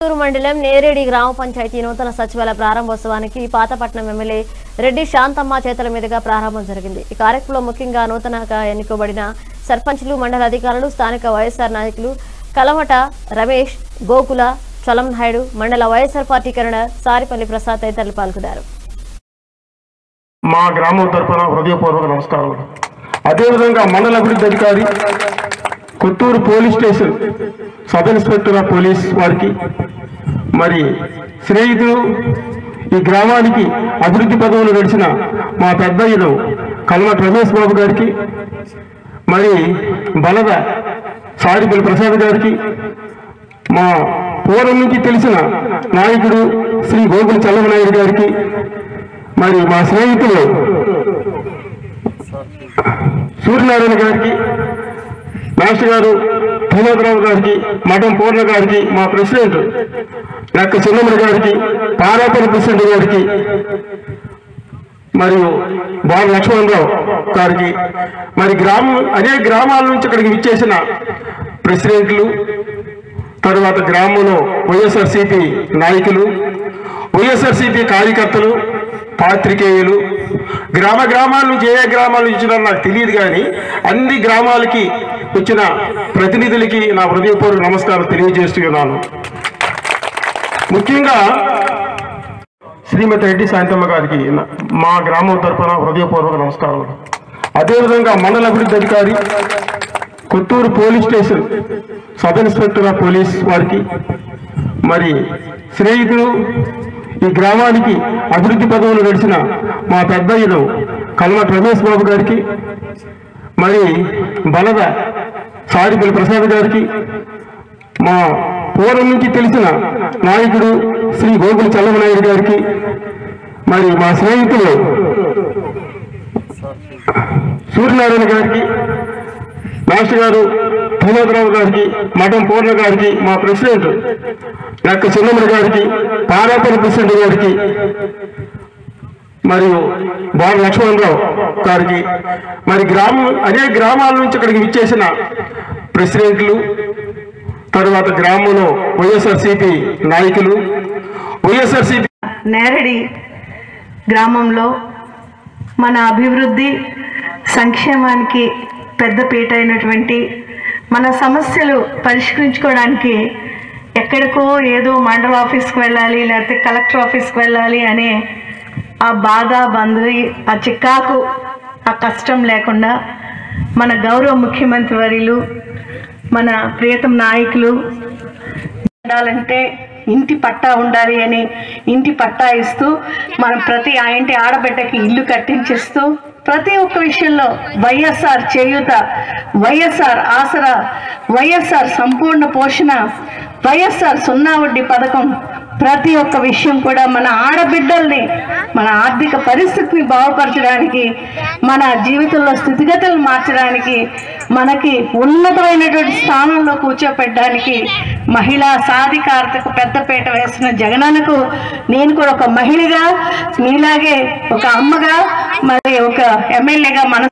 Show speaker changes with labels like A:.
A: చిత్తూరు మండలం నేరేడి గ్రామ పంచాయతీ నూతన సచివాలయ ప్రారంభోత్సవానికి పాతపట్నం ఎమ్మెల్యే రెడ్డి శాంతమ్మ చేతుల మీదుగా ప్రారంభం జరిగింది ఈ కార్యక్రమంలో ముఖ్యంగా నూతనంగా ఎన్నుకోబడిన సర్పంచ్లు మండల అధికారులు స్థానిక వైఎస్ఆర్ నాయకులు కలమట రమేష్ గోకుల చలం నాయుడు మండల YSR party convener Saripalli Prasad తదితరులు పాల్గొన్నారు
B: మా గ్రామం తరపున హృదయపూర్వక నమస్కారములు అదేవిధంగా మండల అభివృద్ధి అధికారి Kothuru police station sub inspector of police వారికి మరి స్నేహితులు ఈ గ్రామానికి అభివృద్ధి పదవులు గడిచిన మా పెద్దయ్యలు కల్మట్ రమేష్ బాబు గారికి మరి బలద సారిపల్లి ప్రసాద్ గారికి మా పూర్వం నుంచి తెలిసిన నాయకుడు శ్రీ గోకుల చల్లమనాయుడు గారికి మరి మా స్నేహితులు సూర్యనారాయణ గారికి మాస్టర్ గారు భూమధరావు గారికి మఠం పూర్ణ గారికి మా ప్రెసిడెంట్ నక్క చిన్నమ్మడి గారికి పారాపల్లి ప్రెసిడెంట్ గారికి మరియు బాల లక్ష్మణరావు గారికి మరి గ్రామం అనేక గ్రామాల నుంచి ఇక్కడికి విచ్చేసిన ప్రెసిడెంట్లు తరువాత గ్రామంలో వైఎస్ఆర్సీపీ నాయకులు వైఎస్ఆర్సీపీ కార్యకర్తలు పాత్రికేయులు గ్రామ గ్రామాల నుంచి ఏ ఏ గ్రామాల నుంచి వచ్చినారో నాకు తెలియదు కానీ అన్ని గ్రామాలకి వచ్చిన ప్రతినిధులకి నా హృదయపూర్వక నమస్కారం తెలియజేస్తున్నాను ముఖ్యంగా శ్రీమతి రెడ్డి శాంతమ్మ గారికి నా- మా గ్రామం తరపున హృదయపూర్వక నమస్కారములు అదేవిధంగా మండల అభివృద్ధి అధికారి Kothuru police station sub inspector of police వారికి మరి స్నేహితులు ఈ గ్రామానికి అభివృద్ధి పదవులు గడిచిన మా పెద్దయ్యలు కల్మట్ రమేష్ బాబు గారికి మరి బలద సారిపల్లి ప్రసాద్ గారికి మా పూర్వం నుంచి తెలిసిన నాయకుడు శ్రీ గోకుల చల్లమనాయుడు గారికి మరి మా స్నేహితులు సూర్యనారాయణ గారికి మాస్టర్ గారు భూమధరావు గారికి మఠం పూర్ణ గారికి మా ప్రెసిడెంట్ నక్క చిన్నమ్మడి గారికి పారాపల్లి ప్రెసిడెంట్ గారికి మరియు బాల లక్ష్మణరావు గారికి మరి గ్రామం అనేక గ్రామాల నుంచి ఇక్కడికి విచ్చేసిన ప్రెసిడెంట్లు తరువాత గ్రామంలో వైఎస్ఆర్సీపీ నాయకులు వైఎస్ఆర్సీపీ
C: నేరడి గ్రామంలో మన అభివృద్ధి సంక్షేమానికి పెద్దపీట అయినటువంటి మన సమస్యలు పరిష్కరించుకోవడానికి ఎక్కడికో ఏదో మండల ఆఫీస్కి వెళ్ళాలి లేకపోతే కలెక్టర్ ఆఫీస్కి వెళ్ళాలి అనే ఆ బాధ బంధువి ఆ చిక్కాకు ఆ కష్టం లేకుండా మన గౌరవ ముఖ్యమంత్రి వర్యులు మన ప్రియతమ నాయకులు ఉండాలంటే ఇంటి పట్టా ఉండాలి అని ఇంటి పట్టా ఇస్తూ మనం ప్రతి ఆ ఇంటి ఆడబిడ్డకి ఇల్లు కట్టించిస్తూ ప్రతి ఒక్క విషయంలో వైఎస్ఆర్ చేయూత వైఎస్ఆర్ ఆసరా వైఎస్ఆర్ సంపూర్ణ పోషణ వైఎస్ఆర్ సున్నా వడ్డీ పథకం ప్రతి ఒక్క విషయం కూడా మన ఆడబిడ్డల్ని మన ఆర్థిక పరిస్థితిని బాగుపరచడానికి మన జీవితంలో స్థితిగతులు మార్చడానికి మనకి ఉన్నతమైనటువంటి స్థానంలో కూర్చోపెట్టడానికి మహిళా సాధికారతకు పెద్దపీట వేసిన జగనన్నకు నేను కూడా ఒక మహిళగా మీలాగే ఒక అమ్మగా మరి ఒక ఎమ్మెల్యేగా మన